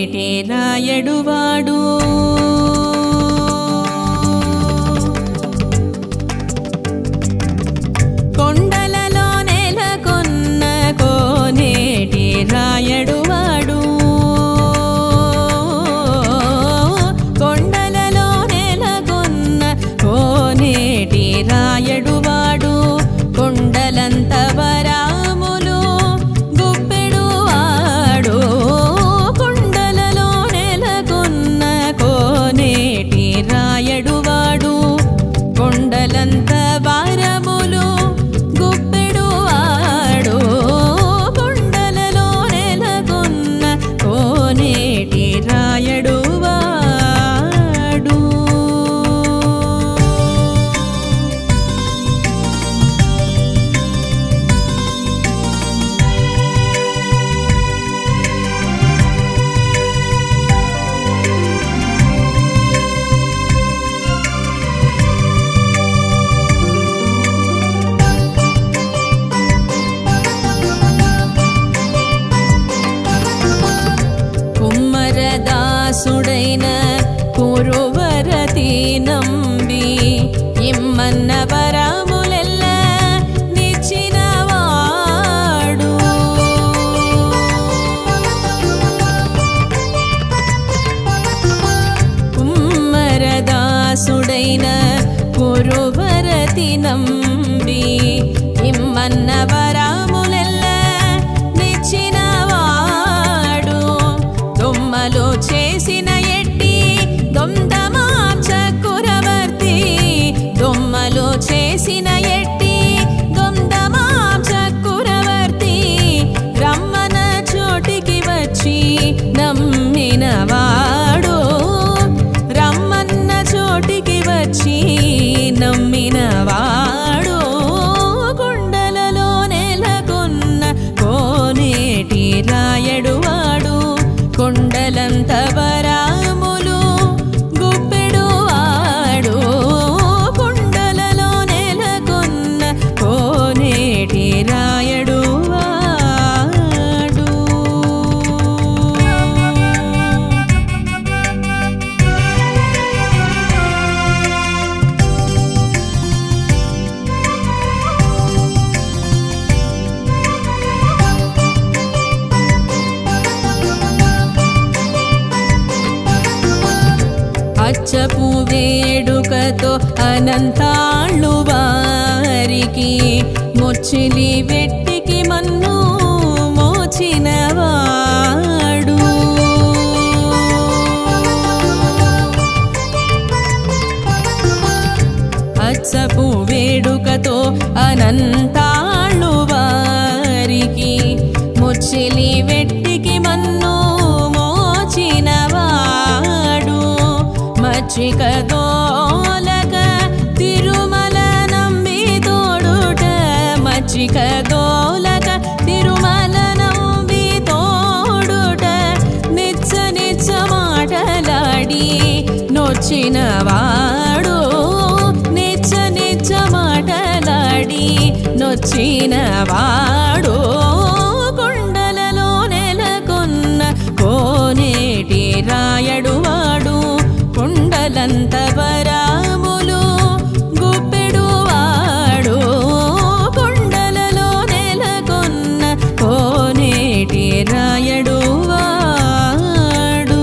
కోనేటి రాయడువాడు కొండలలో నెలకొన్న కోనేటి రాయడువాడు కొండలలో నెలకొన్న కోనేటి రాయడువాడు కొండలంత వరాములు గుప్పెడు ఆడు కొండలలో నెలకొన్న కోనేటి రాయడువాడు కొండలంత వారములు గుప్పెడు ఆడు కొండలలో నెలకొన్న కోనేటి రాయడు వాడు కుమ్మరదాసుడైన కురువరతి నంబి ఇమ్మన్న వరములెల్ల నిచ్చినవాడు కుమ్మరదాసుడైన కురువరతి నంబి ఇమ్మన్న వరములెల్ల నిచ్చినవాడు దొమ్మలో చేసిన ఎట్టి దొందమాం చకురవర్తి దొమ్మలో చేసిన ఎట్టి దొందమాం చకురవర్తి రమ్మన చోటికి వచ్చి నమ్మినవాడు రమ్మన్న చోటికి వచ్చి నమ్మినవాడు కొండలలో నెలకొన్న కోనేటి రాయడువాడు కొండలంత వరాములు గుప్పెడు ఆడు కొండలలో నెలకొన్న కోనేటి రాయడు వాడు అచ్చపు వేడుకతో అనంతాళ్ళు వారికి మొచ్చిలి వెట్టికి మన్ను మోచినవాడు అచ్చపు వేడుకతో అనంతాళ్ళు వారికి ముచ్చిలి వెట్టికి మన్ను మోచినవాడు మచ్చిక దోలక తిరుమల నంబి తోడుట మచ్చిక దోలక తిరుమల నంబి తోడుట నిచ్చ నిచ్చ మాటలాడి నొచ్చినవాడు నిచ్చ నిచ్చ మాటలాడి నొచ్చినవాడు కొండలలో నెలకొన్న కోనేటి రాయడువాడు కొండలంత వరాములు గుప్పెడు వాడు కొండలలో నెలకొన్న కోనేటి రాయడు వాడు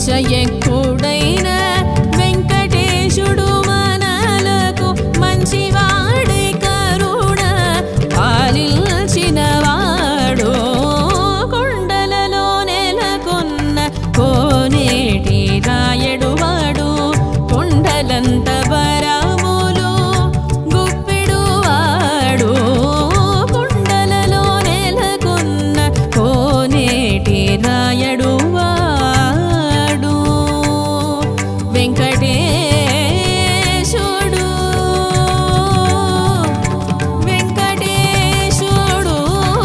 శయక్కుడైన వెంకటేశుడు మనలకు మంచివాడి కరుణ పాలించినవాడు కొండలలో నెలకొన్న కోనేటి రాయడు వాడు కొండలంత వరములు గుప్పెడు వాడు కొండలలో నెలకొన్న కోనేటి రాయడు వాడు వెంకటేశుడు వెంకటేశుడు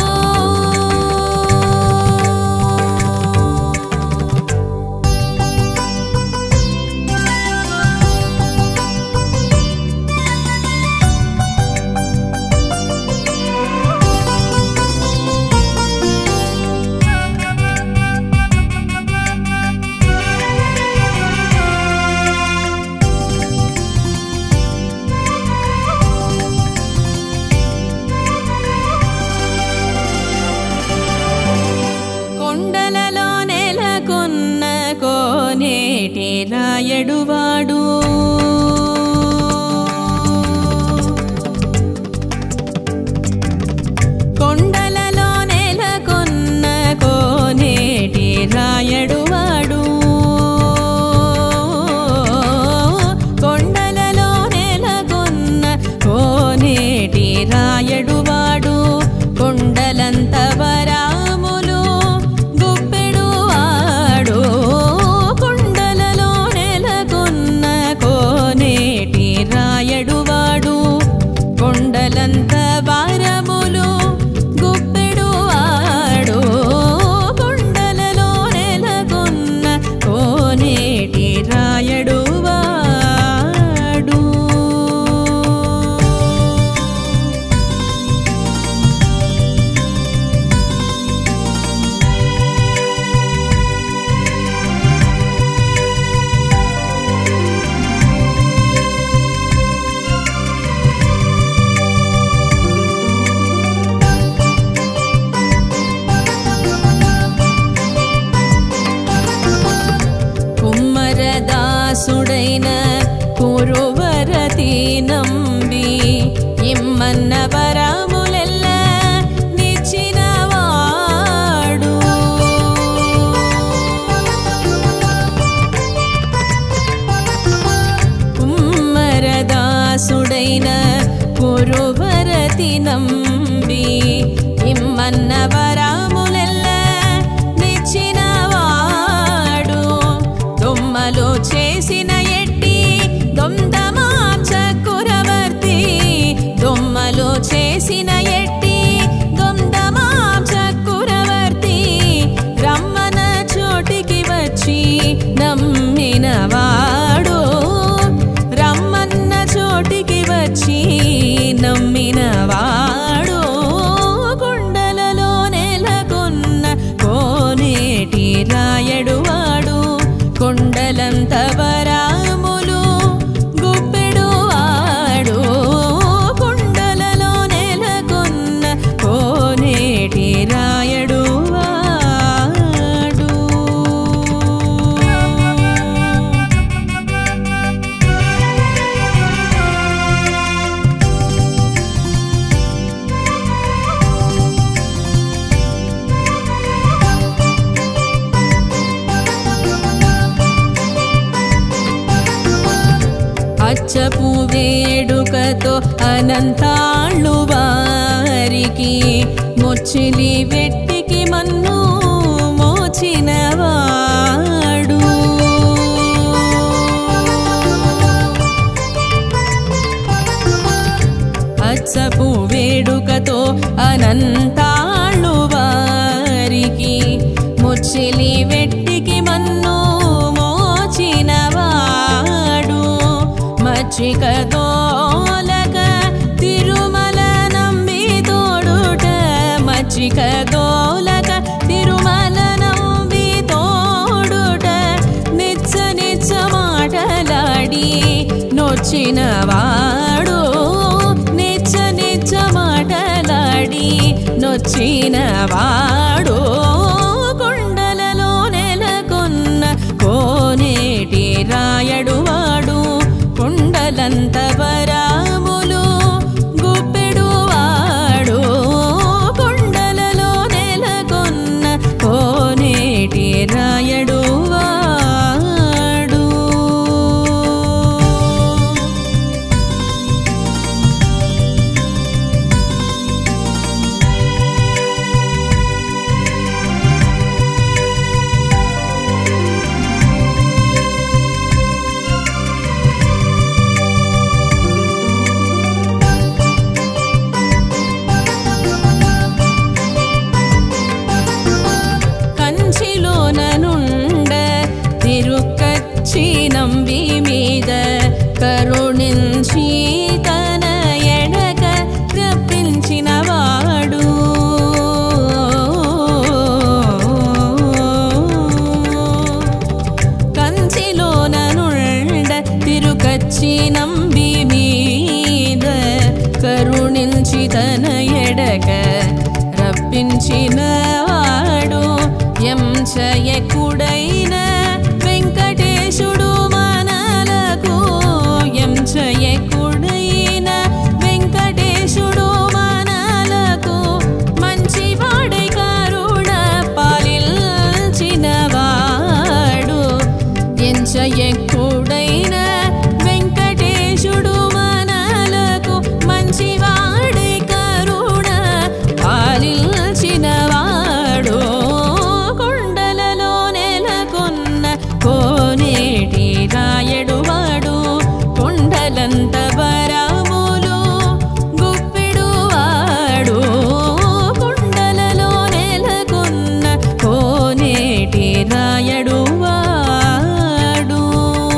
కొండలలో నెలకొన్న కోనేటి రాయడువాడు కొండలలో నెలకొన్న కోనేటి రాయడువాడు కొండలలో నెలకొన్న కోనేటి రాయడువాడు కొండలంత వరాములు గుప్పెడు వాడు కొండలలో నెలకొన్న కోనేటి రాయడువాడు కొండలంత వారములు గుప్పెడు వాడు కొండలలో నెలకొన్న కోనేటి రాయడు వాడు కుమ్మరదాసుడైన కురువరతి నంబి ఇమ్మన్న వరములెల్ల నిచ్చినవాడు కుమ్మరదాసుడైన కురువరతి నంబి ఇమ్మన్న వరములెల్ల నిచ్చినవాడు దొమ్మలు చేసిన ఎట్టి దొందమాం చక్కురవర్తి దొమ్మలు చేసిన ఎట్టి దొందమాం చక్కురవర్తి రమ్మన చోటికి వచ్చి నమ్మినవాడు రమ్మన్న చోటికి వచ్చి నమ్మినవాడు కొండలలో నెలకొన్న కోనేటి రాయడు వాడు కొండలంత వరాములు గుప్పెడు వాడు కొండలలో నెలకొన్న కోనేటి రాయడు వాడు అచ్చపు వేడుకతో అనంతాళ్ళు వారికి మొచ్చిలి వెట్టికి మన్ను మోచినవాడు అచ్చపు వేడుకతో అనంతాళ్ళు వారికి ముచ్చిలి వెట్టికి మన్ను మోచినవాడు మచ్చిక దోలక తిరుమల నంబి తోడుట మచ్చిక దోలక తిరుమల నంబి తోడుట నిచ్చ నిచ్చ మాటలాడి నొచ్చినవాడు నిచ్చ నిచ్చ మాటలాడి నొచ్చినవాడు కొండలలో నెలకొన్న కో మించినవాడు ఎంచయకుడైన వెంకటేశుడు మనలకు ఎంచయకుడైన వెంకటేశుడు మనలకు మంచివాడై కరుణ పాలిల్చినవాడు ఎంచయకుడైన వెంకటేశుడు మనలకు మంచివాడై కరుణ పాలిల్చినవాడు కొండలలో నెలకొన్న కోనేటి రాయడు వాడు కొండలంత వరములు గుప్పెడు వాడు కొండలలో నెలకొన్న కోనేటి రాయడు వాడు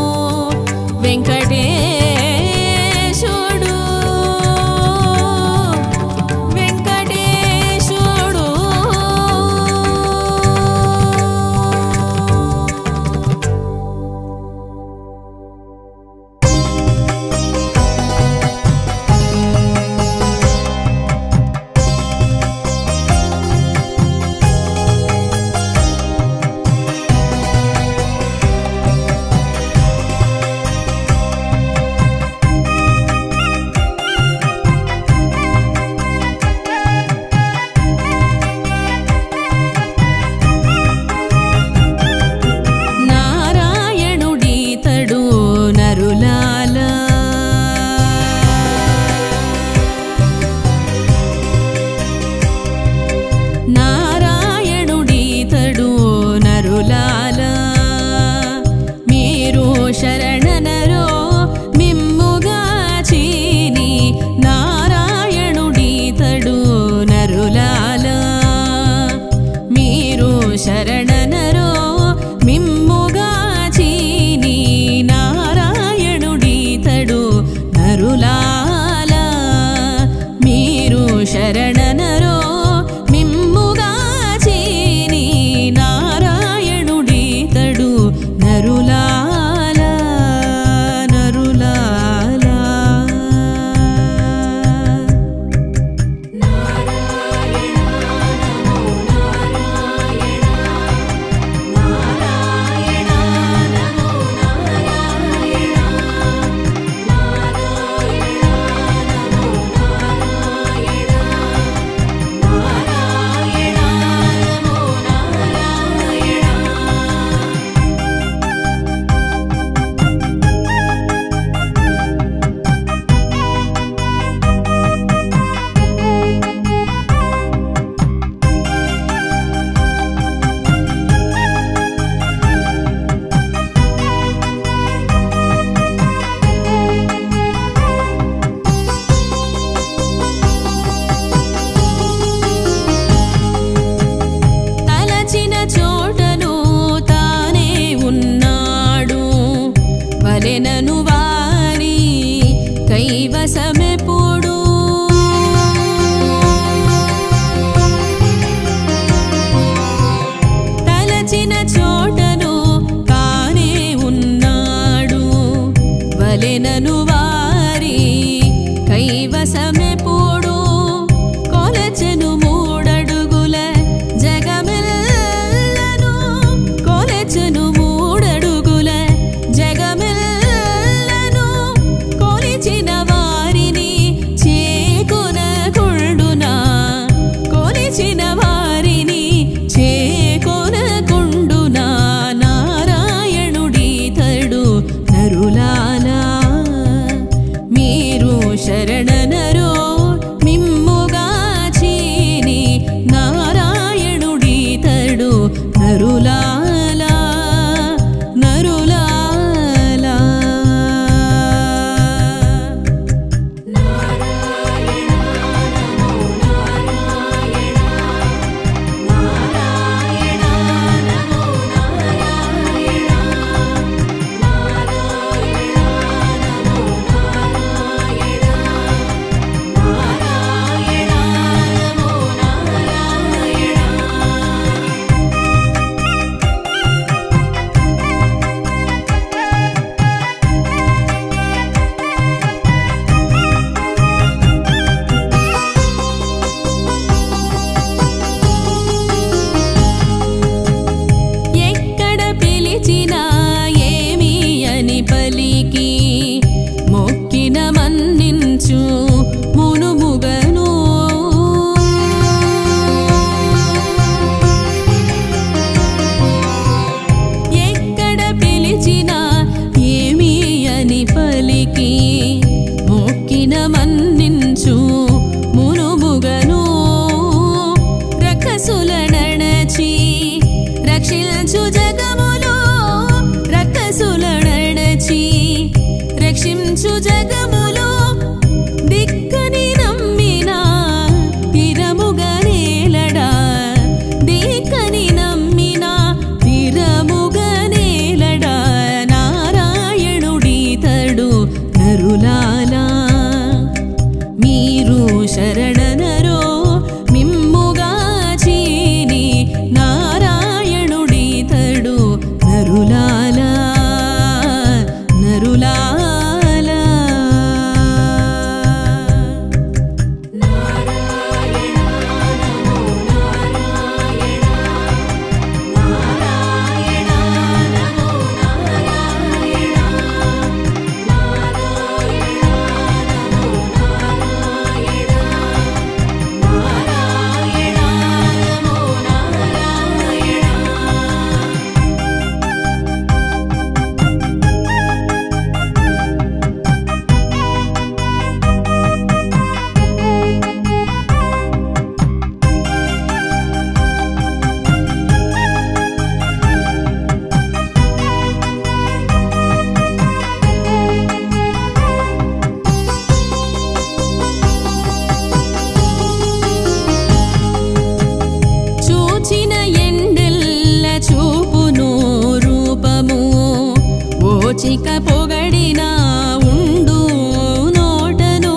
ఓచిక పొగడిన ఉండు నోటను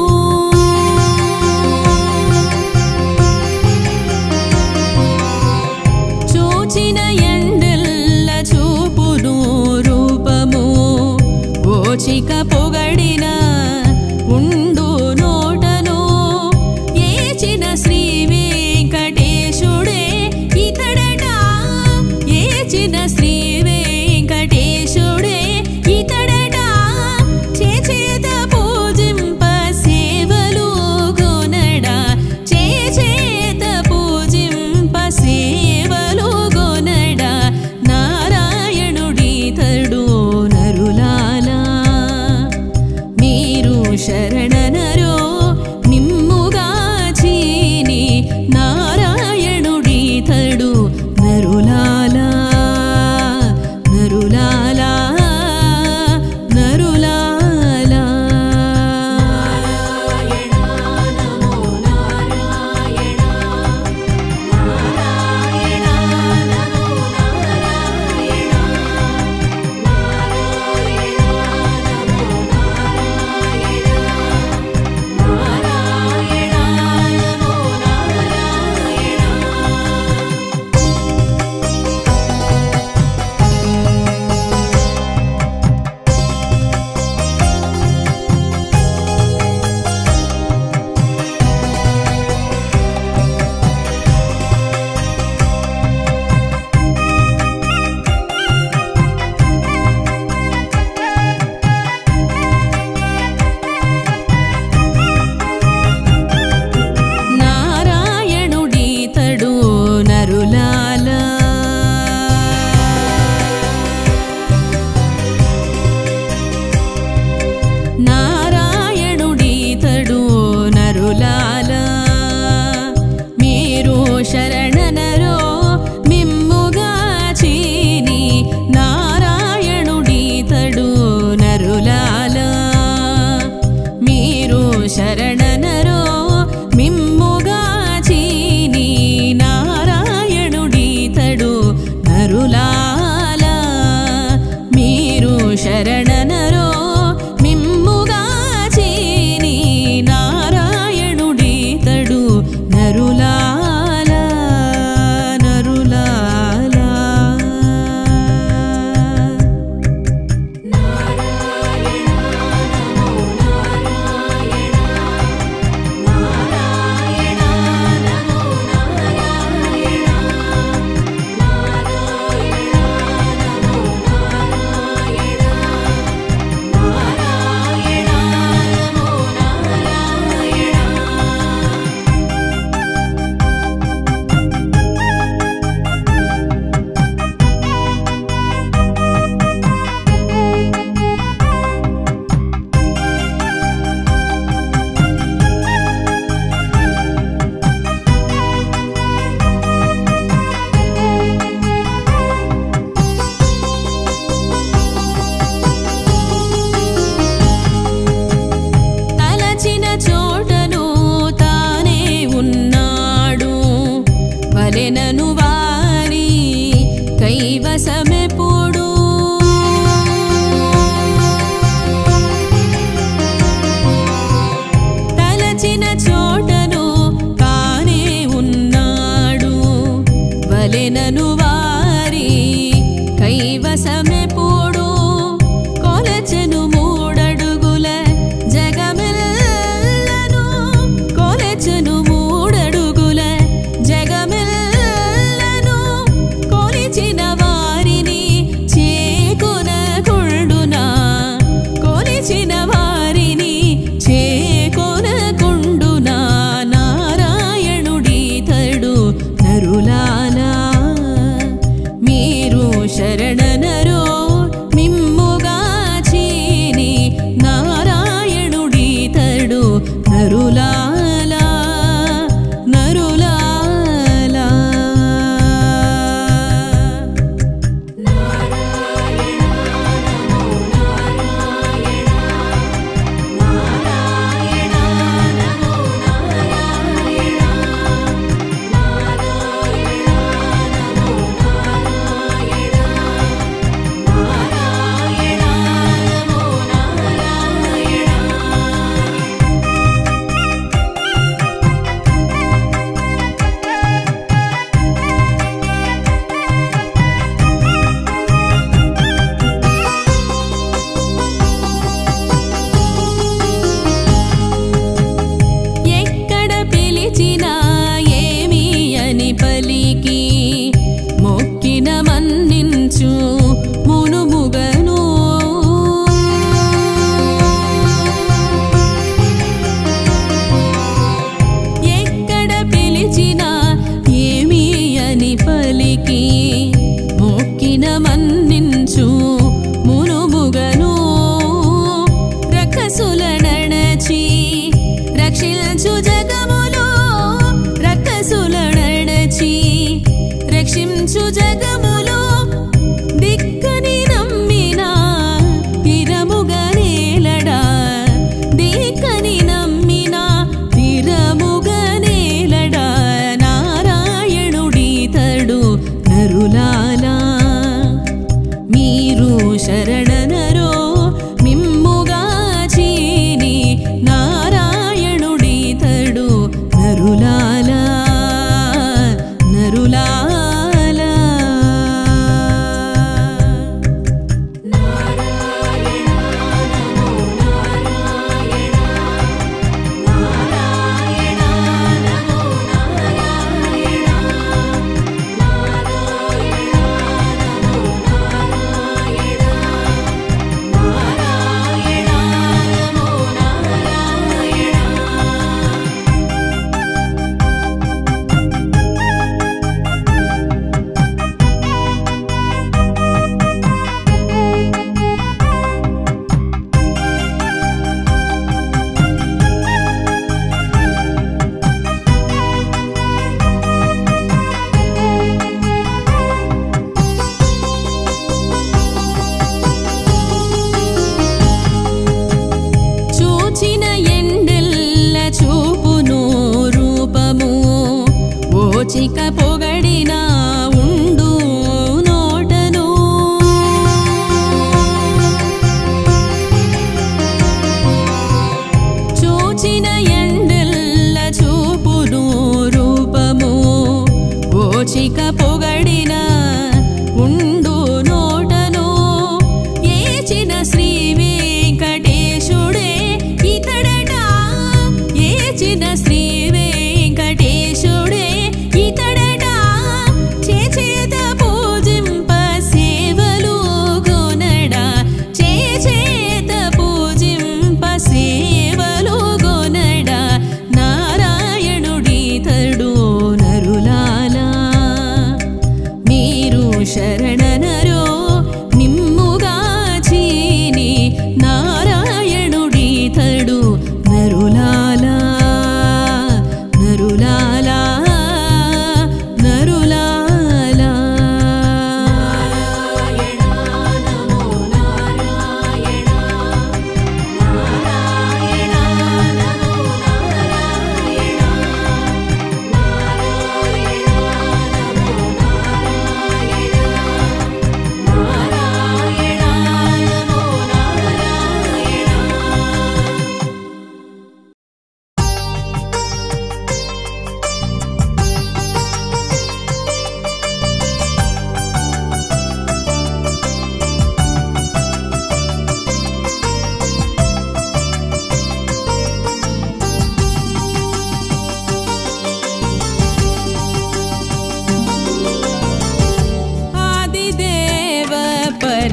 చూచిన ఎండెల్ల చూపును రూపము ఓచిక పొగడిన ఉండు నోటను ఏచిన శ్రీ వెంకటేశుడే ఇతడట ఏచిన శ్రీ వెంకటేశుడే ఇతడట చేచేత పూజింప సేవలు గొనడా చేచేత పూజింప సేవలు గొనడా నారాయణుడితడు నరులాలా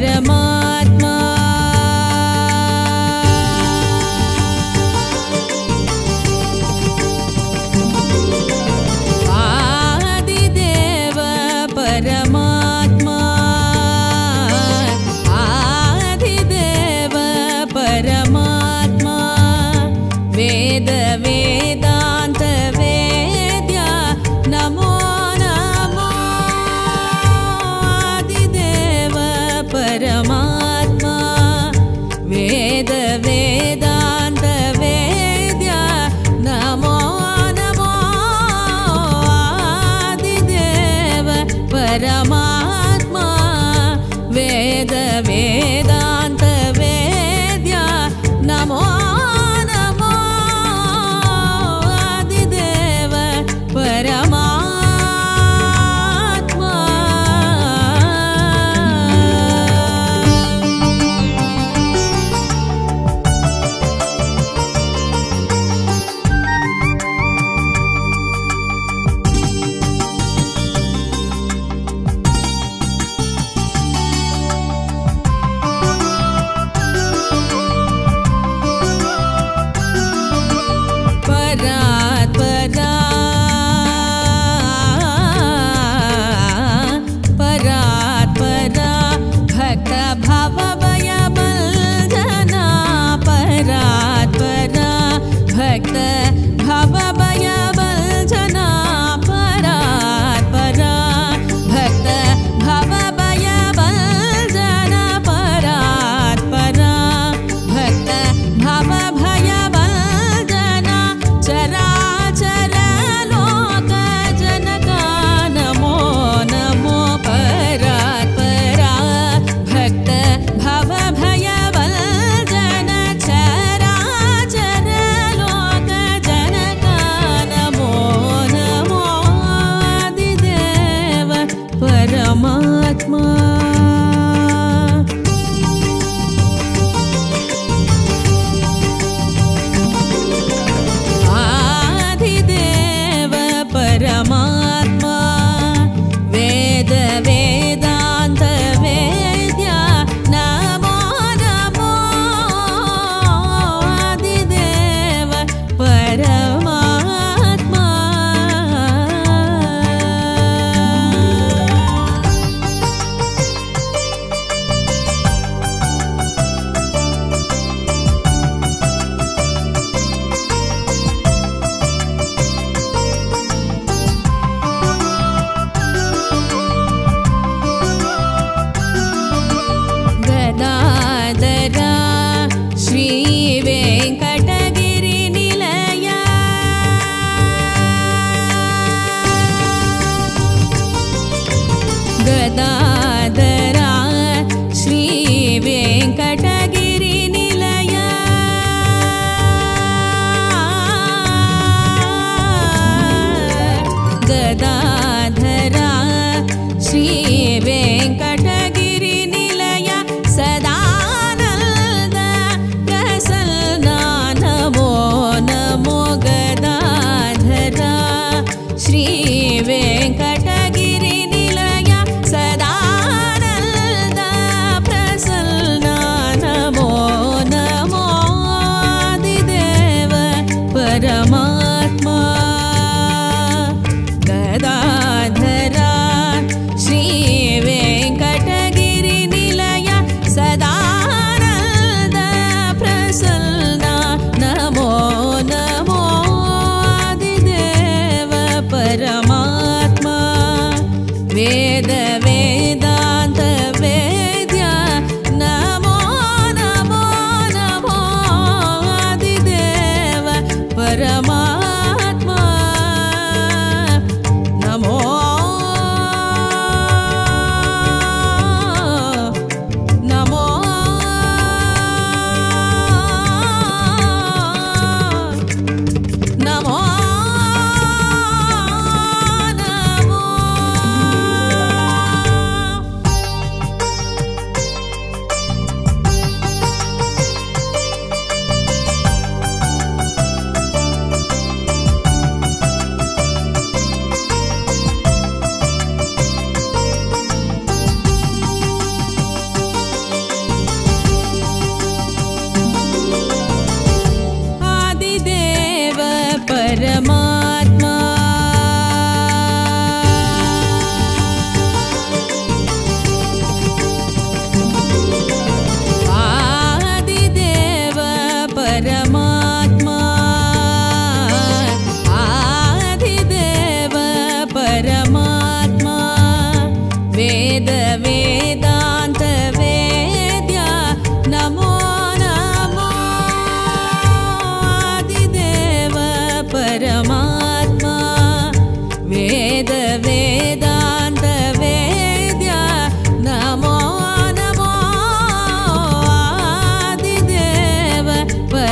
పరమాత్మా ఆదిదేవ పరమాత్మా ఆదిదేవ పరమాత్మా వేద వేదాంత వేద్య నమో నమో ఆదిదేవ పరమాత్మా వేద వేదాంత వేద్య నమో నమో ఆదిదేవ పరమాత్మా వేద వేదాంత వేద్య నమో నమో ఆదిదేవ పరమాత్మా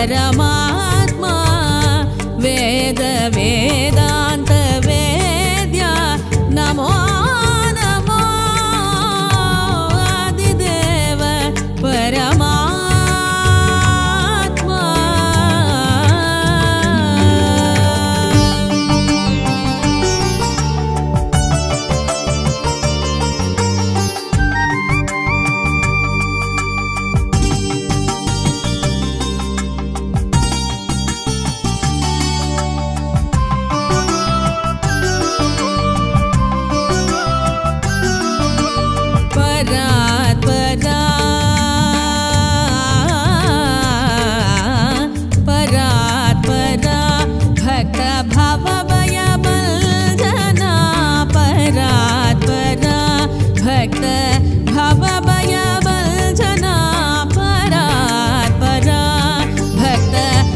परमात्मा वेद वेदान्त वेद्या नमो नमो आदिदेव परमात्मा परात् परा परात् परा भक्त भवभयबल्जना परात् परा भक्त भवभयबल्जना परात् परा भक्त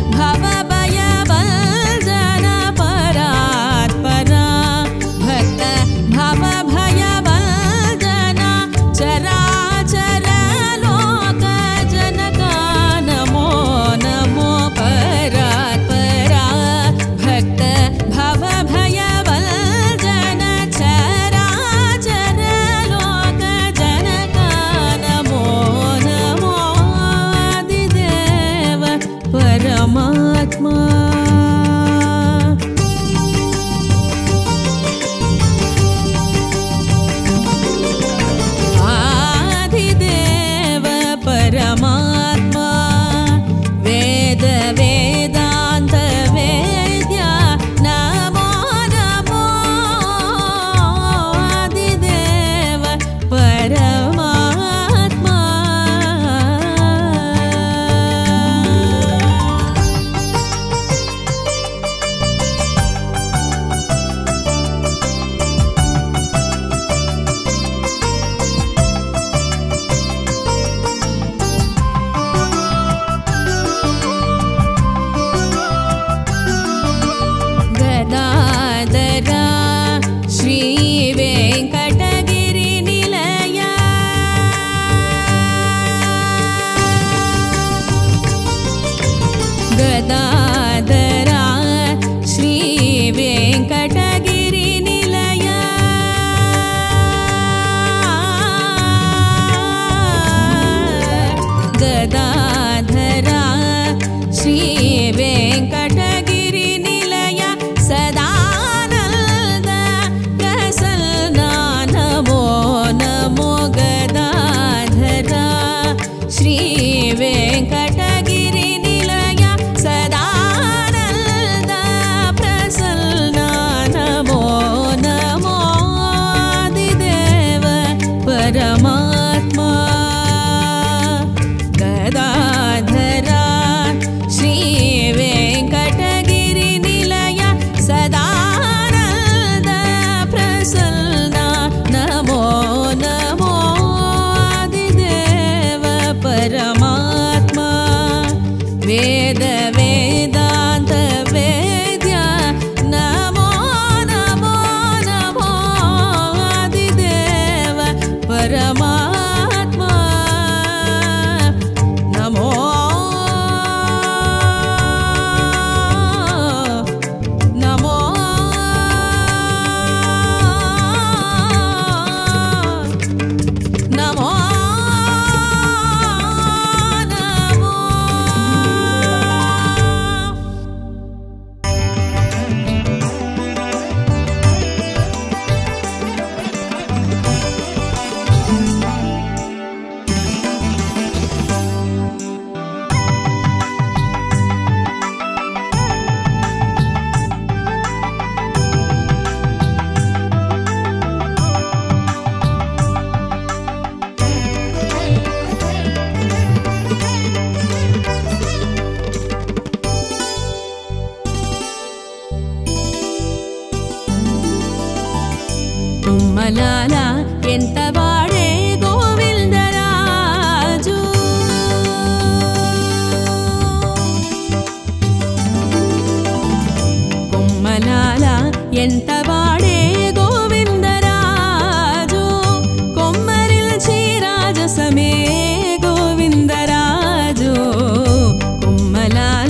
भवभयबल्जना परात् परा भक्त भवभयबल्जना चराचर लोकजनका नमो नमो परात् परा भक्त भवभयबल्जन चराचर लोकजनका नमो नमो आदिदेव परमात्मा आदिदेव परमात्मा वेद वेदान्त वेद्या नमो नमो आदिदेव परमात्मा गदादरा श्रीवेङ्कटगिरिनिलय गदादरा श्रीवेङ्कटगिरिनिलय गदाधरा श्रीवेङ्कटगिरिनिलय सदानन्द प्रसन्ना नमो नमो गदाधरा श्रीवेङ्कटगिरिनिलय सदानन्द प्रसन्ना नमो नमो आदिदेव परमात्मा गदाधरा श्रीवेङ्कटगिरिनिलय सदानन्द प्रसन्ना नमो नमो आदिदेव परमात्मा वेद वेदान्त वेद्या नमो नमो नमो आदिदेव परमात्मा नमो नमो नमो नमो తుమ్మలాల ఎంత వాడే గోవిందరాజు కొమ్మలాల ఎంత వాడే గోవిందరాజు కొమ్మరిల్చి రాజసమే గోవిందరాజు కొమ్మలాల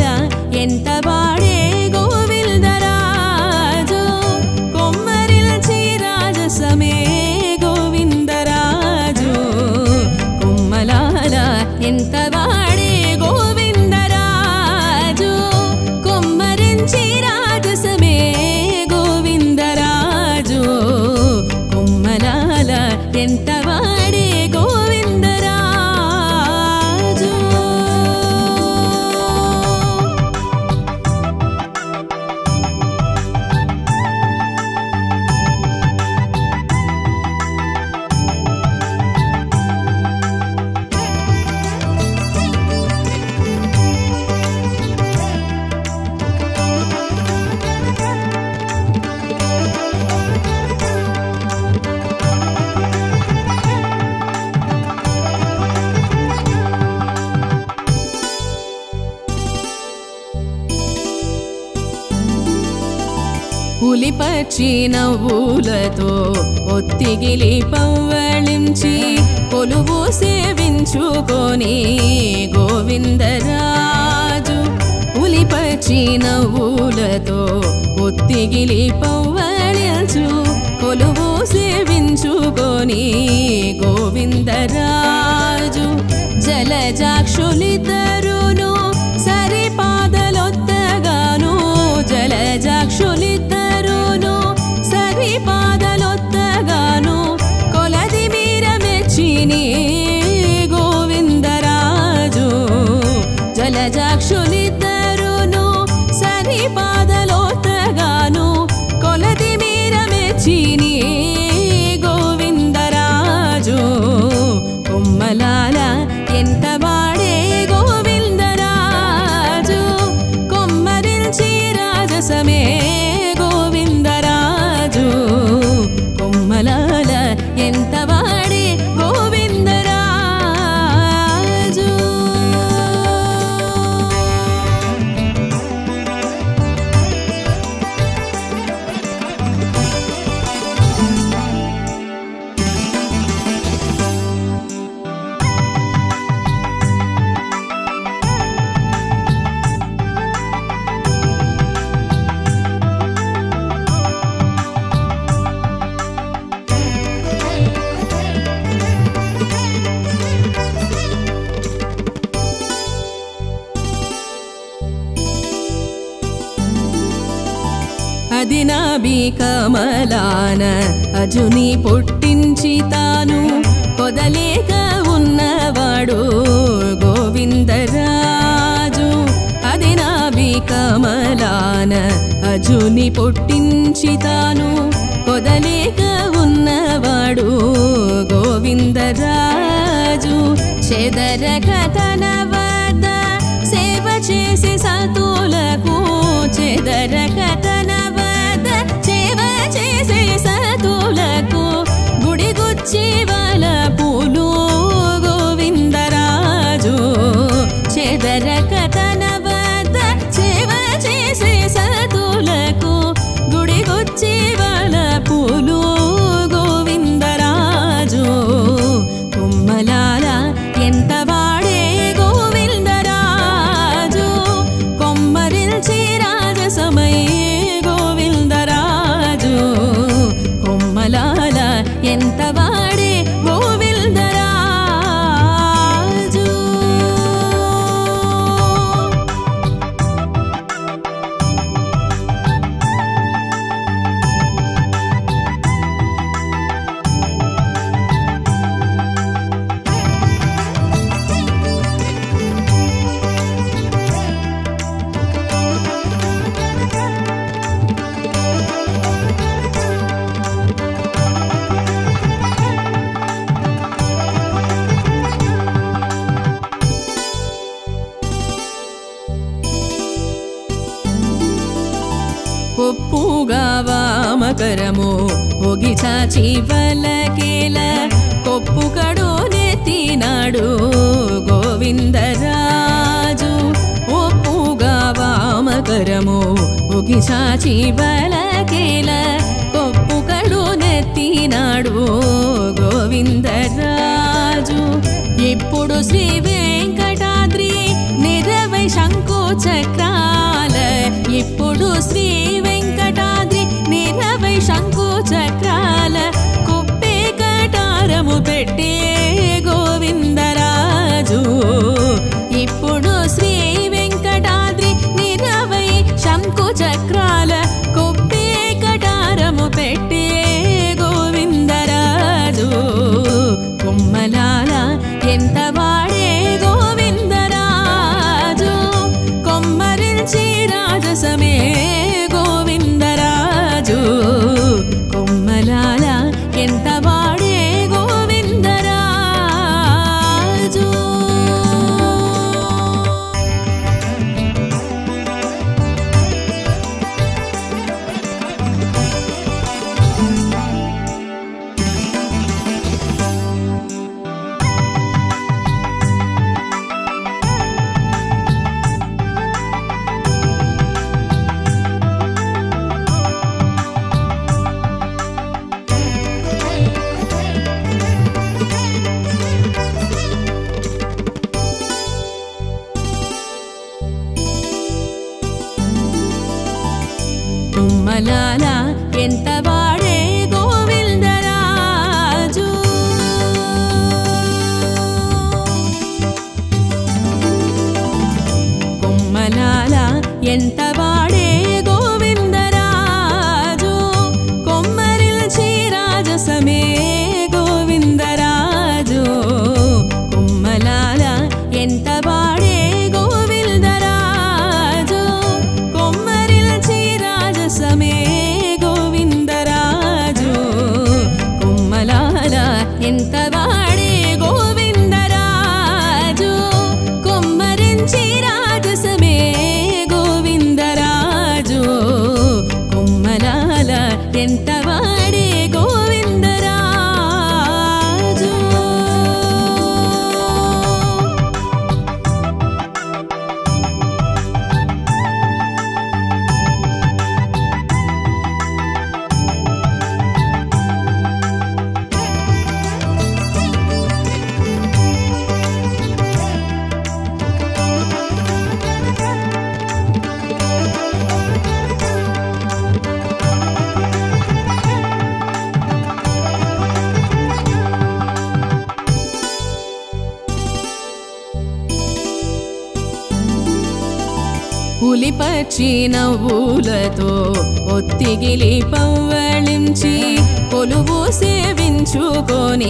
పులిపచ్చి నవ్వులతో ఒత్తిగిలి పవ్వళించి కొలువు సేవించుకొని గోవిందరాజు పులిపచ్చి నవ్వులతో ఒత్తిగిలి పవ్వళించు కొలువు సేవించుకొని గోవిందరాజు జలజాక్షులిద్దరును సరిపాదలొత్తగాను జలజాక్షులిద్దరును సరిపాదలొత్తగాను కొలది మీర మెచ్చిని గోవిందరాజు జలజాక్షులిద్దరును సరిపాదలొత్తగాను కొలది మీర మెచ్చిని గోవిందరాజు కొమ్మలాల ఎంత వాడే గోవిందరాజు కొమ్మరిల్చి రాజసమే గోవిందరాజు కొమ్మలాల ఎంత వాడే గోవిందరాజు అది నాభి కమలాన అజుని పుట్టించి తాను పొదలేక ఉన్నవాడు గోవిందరాజు అది నాభి కమలాన అజుని పుట్టించి తాను పొదలేక ఉన్నవాడు గోవిందరాజు చెదరక తన వద్ద సేవ చేసి సతులకు చెదరక తన వద్ద సేవ చేసి సతులకు గుడిగుచ్చి వాళ్ళ పూలు గోవిందరాజు చెదరక తన వద్ద సేవ చేసి సతులకు గుడిగుచ్చి వాళ్ళ పూలు గోవిందరాజు కొమ్మలాల ఎంత వాడే గోవిందరాజు కొమ్మరిల్చి రాజసమై గోవిందరాజు కొమ్మలాల ఎంత వాడే గోవిందరాజు ఒప్పుగా వామకరము ఒగి చాచి వలకేల కొప్పు కడు నెత్తినాడు గోవిందరాజు ఒప్పుగా వామకరము ఒగి చాచి వలకేల కొప్పు కడు నెత్తినాడు గోవిందరాజు ఇప్పుడు శ్రీ వెంకటాద్రి నిరవై శంకు చక్రాల ఇప్పుడు శ్రీ వెంకటాద్రి నిరవై శంకు చక్రాల కుప్పే కటారము పెట్టే గోవిందరాజు ఇప్పుడు శ్రీ వెంకటాద్రి నిరవై శంకు చక్రాల కుప్పే కటారము పెట్టే గోవిందరాజు కొమ్మలాల ఎంత వాడే గోవిందరాజు కొమ్మరి కొమ్మలాల ఎంత వాడే గోవిందరాజు కొమ్మలాల ఎంత వాడే గోవిందరాజు కొమ్మరిల్చి రాజసమే గోవిందరాజు కొమ్మలాల ఎంత వాడే గోవిందరాజు కొమ్మరిల్చి రాజసమే గోవిందరాజు కొమ్మలాల ఎంత వాడే గోవిందరాజు కొమ్మరించి రాజసమే గోవిందరాజు కొమ్మలాల ఎంత వాడే గోవిందరాజు పులిపచ్చి నవ్వులతో ఒత్తిగిలి పవ్వళించి కొలువు సేవించుకొని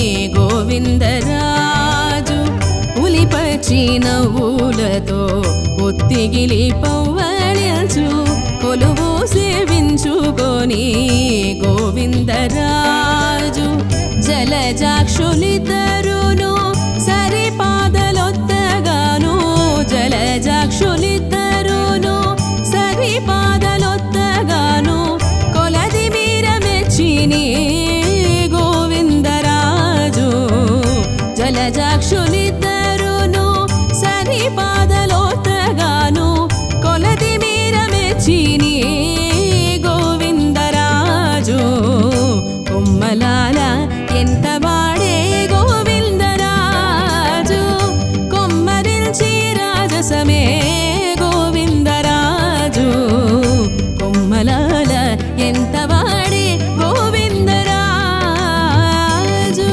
గోవిందరాజు పులిపచ్చి నవ్వులతో ఒత్తిగిలి పవ్వళించు కొలువు సేవించుకొని గోవిందరాజు జలజాక్షులిద్దరును సరిపాదలొత్తగాను జలజాక్షులిద్దరును సరిపాదలొత్తగాను కొలది మీర మెచ్చిని గోవిందరాజు జలజాక్షులిద్దరును సరిపాదలొత్తగాను కొలది మీర మెచ్చిని గోవిందరాజు కొమ్మలాల ఎంత వాడే గోవిందరాజు కొమ్మరిల్చి రాజసమే గోవిందరాజు కొమ్మలాల ఎంత వాడే గోవిందరాజు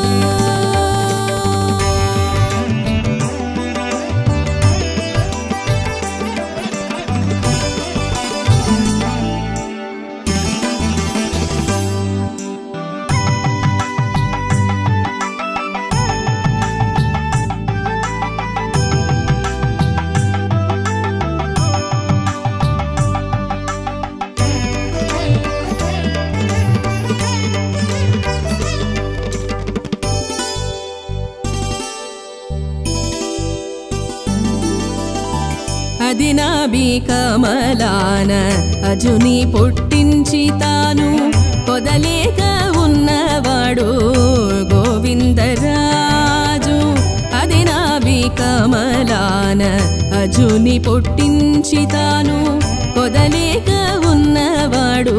అది నాభి కమలాన అజుని పుట్టించి తాను పొదలేక ఉన్నవాడు గోవిందరాజు అది నాభి కమలాన అజుని పుట్టించి తాను పొదలేక ఉన్నవాడు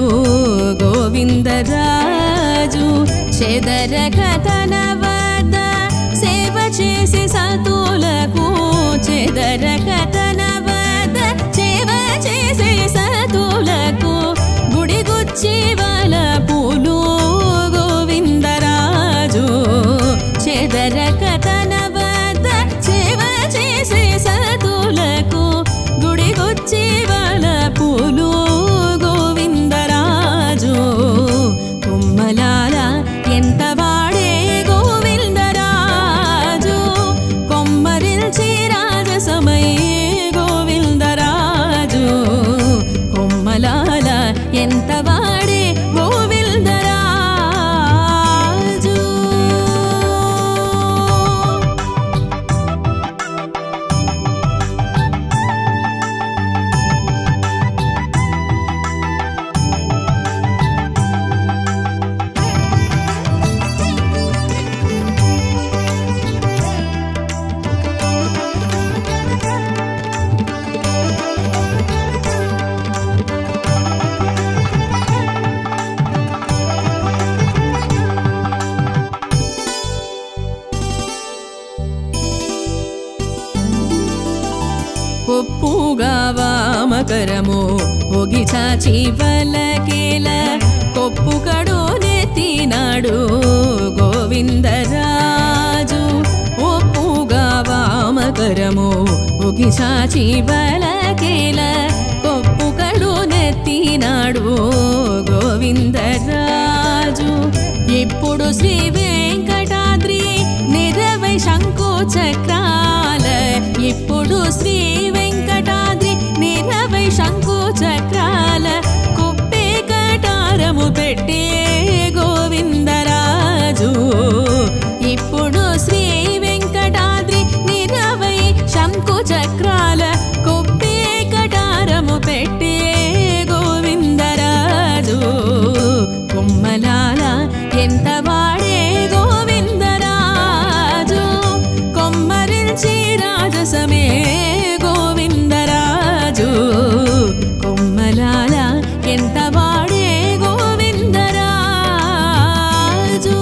గోవిందరాజు చెదరక తన వద్ద సేవ చేసి సతులకు చెదరక తన వద్ద సేవ చేసి సతులకు గుడిగుచ్చి వాళ్ళ పూలు గోవిందరాజు చెదరక తన వద్ద సేవ చేసి సతులకు గుడిగుచ్చి వాళ్ళ పూలు గోవిందరాజు కొమ్మలాల ఎంత వాడే గోవిందరాజు కొమ్మరిల్చి రాజసమై గోవిందరాజు కొమ్మలాల ఎంత వాడే గోవిందరాజు ఒప్పుగా వామ వామకరము ఒగి చాచి వలకేల కొప్పు కడు నెత్తినాడు గోవిందరాజు ఒప్పుగా వామకరము ఒగి చాచి వలకేల కొప్పు కడు నెత్తినాడు గోవిందరాజు ఇప్పుడు శ్రీ వెంకటాద్రి నిరవై శంకు చక్రాల ఇప్పుడు శ్రీ వెంకటాద్రి నిరవై శంకు చక్రాల కుప్పే కటారము పెట్టే గోవిందరాజు ఇప్పుడు శ్రీ వెంకటాద్రి నిరవై శంకు చక్రాల కుప్పే కటారము పెట్టే గోవిందరాజు కొమ్మలాల ఎంత వాడే గోవిందరాజు కొమ్మరిల్చి రాజసమే గోవిందరాజు కొమ్మలాల ఎంత వాడే గోవిందరాజు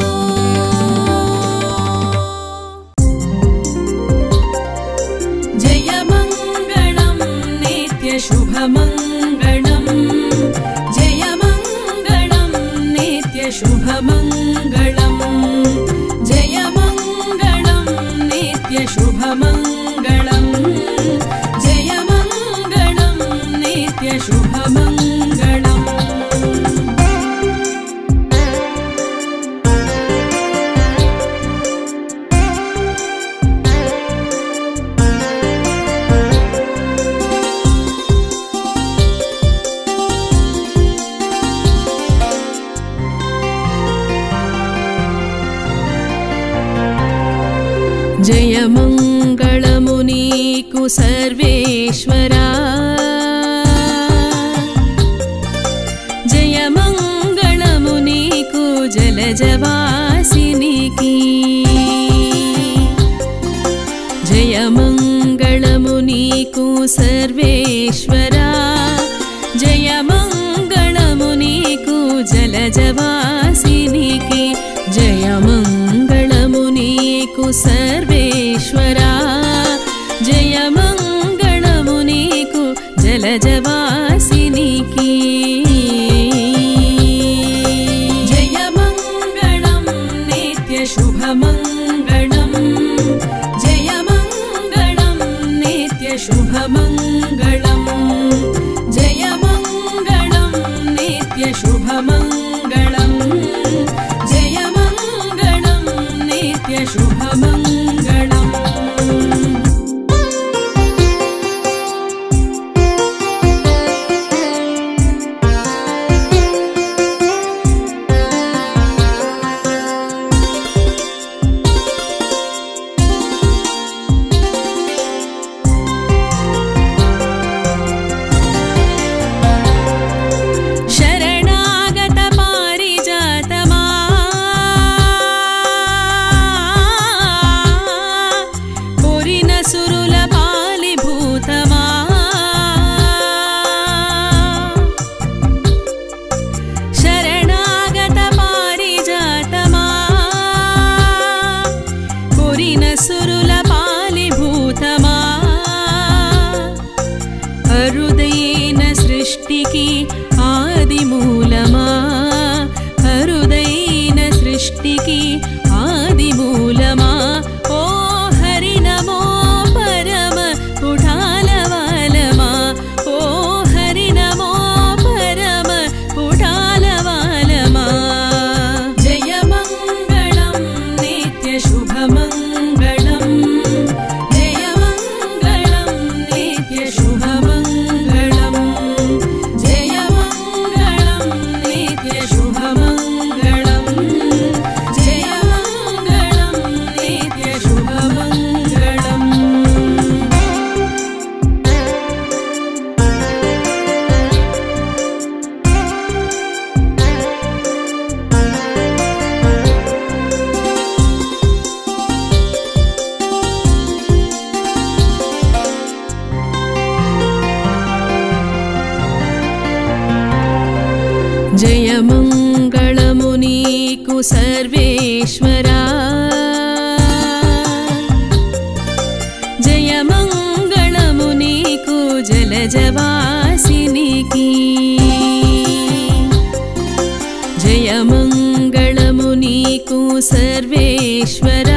జయమంగళం నిత్యశుభమంగళం జయమంగళం నిత్యశుభమంగళం జయమంగళం నిత్యశుభమంగళం జయమంగళం నిత్యశుభమంగళం జయమంగళము నీకు సర్వేశ్వరా జయమంగళము నీకు జలజవాసినికి జయమంగళము నీకు సర్వేశ్వరా జయమంగళము నీకు జలజవాసినికి జయమంగళము నీకు సర్వేశ్వరా జయమంగళము నీకు జలజవాసినికి జయమంగళం నిత్యశుభమంగళం జయమంగళం నిత్యశుభమంగళం జయమంగళం నిత్యశుభమంగళం జయమంగళం నిత్యశుభమంగళం శరణాగత పారిజాతమా కోరిన సురుల పాలిభూతమా శరణాగత పారిజాతమా కోరిన సురుల పాలిభూతమా అరుదైన సృష్టికి ఆది మూలమా అరుదైన సృష్టికి ఆది మూలమా ఓ హరి నమో పరమ పుఠాలవాలమా ఓ హరి నమో పరమ పుఠాలవాలమా జయమంగళం నిత్యశుభమంగళం జయమంగళం నిత్యశుభమంగళం జయమంగళం నిత్యశుభమంగళం జయమంగళం నిత్యశుభమంగళం జయమంగళము నీకు సర్వేశ్వరా జయమంగళము నీకు జలజవాసినికి సర్వేశ్వరా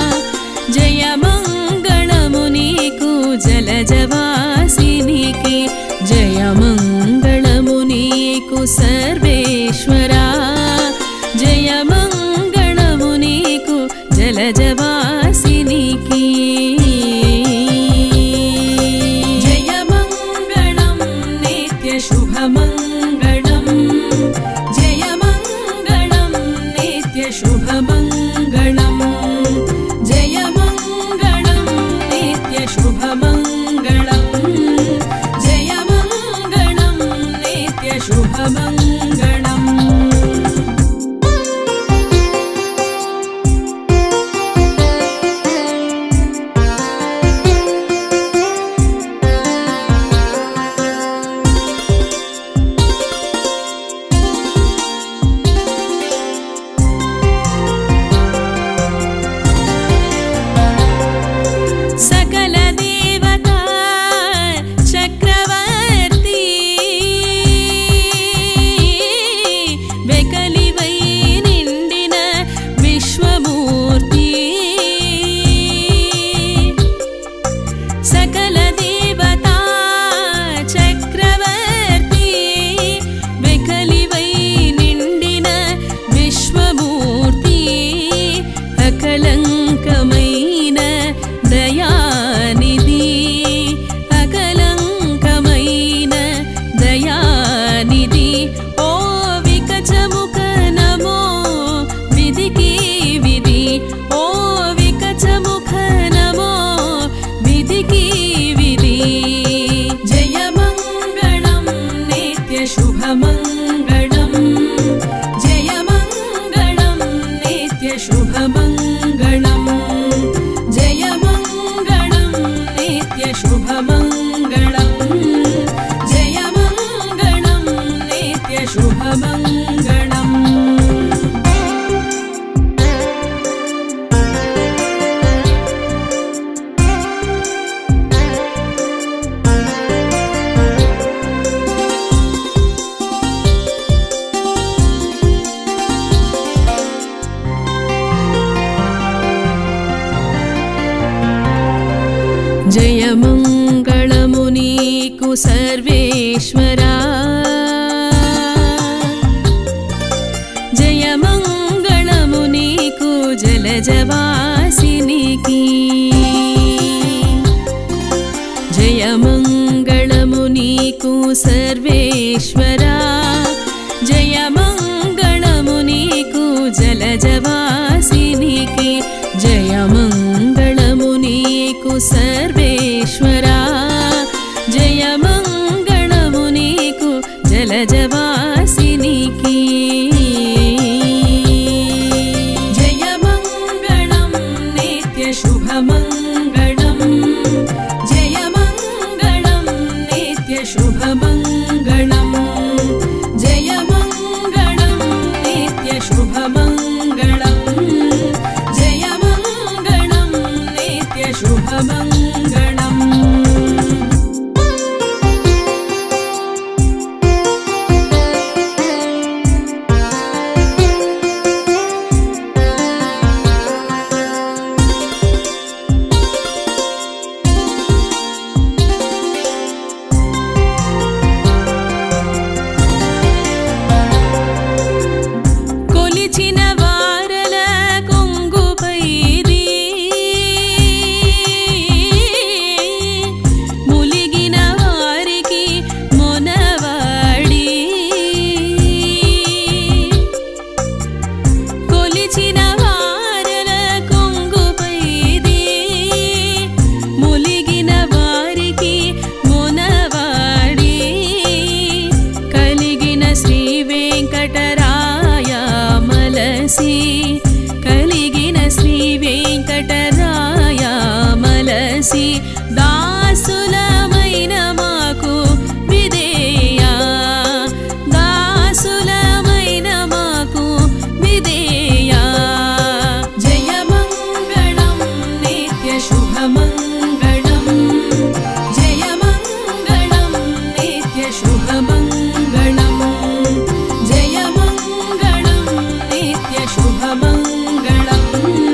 జయమంగళము నీకు జలజవాసినికి జయమంగళము నీకు సర్వేశ్వరా జయమంగళము నీకు జలజవాసినికి జయమంగళం నిత్య శుభమంగళం జయమంగళం నిత్య శుభమంగళం జయమంగళం నిత్య శుభమంగళం జయమంగళం నిత్య శుభమంగళం సకల దేవతా చక్రవర్తి వెకలివై నిండిన విశ్వమూర్తి సకల దేవతా చక్రవర్తి వెకలివై నిండిన విశ్వమూర్తి అకలంకమైన దయానిధి అకలంకమైన దయానిధి ఓ వికచముఖ నమో విధికి విధి ఓ వికచముఖ నమో విధికి విధి జయమంగళం నిత్య శుభమంగళం జయమంగళం నిత్య శుభమంగళం జయమంగళం నిత్య శుభమంగళం జయమంగళం నిత్య శుభమంగళం జయమంగళము నీకు సర్వేశ్వరా జయమంగళము నీకు జలజవాసినికి జయమంగళము నీకు సర్వేశ్వరా జయమంగళము నీకు జలజవాసినికి జయమంగళము నీకు సర్వేశ్వరా జయమంగళము నీకు జలజవాసినికి జయమంగళం నిత్య శుభమంగళం జయమంగళం నిత్య శుభమంగళం జయమంగళం నిత్య శుభమంగళం జయమంగళం నిత్య శుభమంగళం కొలిచిన వారల కొంగుపైది ములిగిన వారికి మొనవాడి కొలిచిన వారల కొంగుపైది ములిగిన వారికి మొనవాడి కలిగిన శ్రీ వెంకటరాయ మలసి కలిగిన శ్రీ వెంకటరాయ మలసి దాసులమైన మాకు విధేయా దాసులమైన మాకు విధేయా జయమంగళం నిత్య శుభమంగళం జయమంగళం నిత్య శుభమంగళం జయమంగళం నిత్య శుభమంగళం मङ्गलम्